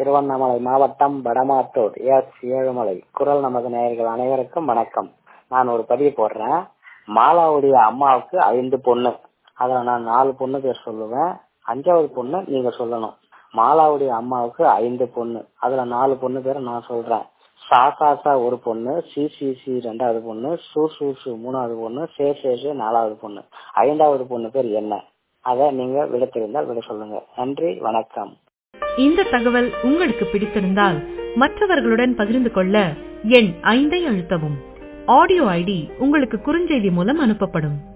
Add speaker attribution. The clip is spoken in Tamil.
Speaker 1: திருவண்ணாமலை மாவட்டம் வடமாத்தூர் எஸ் ஏழுமலை குரல் நமது நேயர்கள் அனைவருக்கும் வணக்கம் நான் ஒரு பதிவு போடுறேன் மாலாவுடைய அம்மாவுக்கு ஐந்து பொண்ணு அதுல நான் நாலு பொண்ணு பேர் சொல்லுவேன் அஞ்சாவது பொண்ணு நீங்க சொல்லணும் மாலாவுடைய அம்மாவுக்கு ஐந்து பொண்ணு அதுல நாலு பொண்ணு பேரை நான் சொல்றேன் சா சா சா ஒரு பொண்ணு சி சி சி ரெண்டாவது பொண்ணு சு சு சு மூணாவது பொண்ணு சே சே சே நாலாவது பொண்ணு ஐந்தாவது பொண்ணு பேர் என்ன அதை நீங்க விட தெரிந்தால் விட சொல்லுங்க நன்றி வணக்கம்
Speaker 2: இந்த தகவல் உங்களுக்கு பிடித்திருந்தால் மற்றவர்களுடன் பகிர்ந்து கொள்ள எண் ஐந்தை அழுத்தவும் ஆடியோ ஐடி உங்களுக்கு குறுஞ்செய்தி மூலம் அனுப்பப்படும்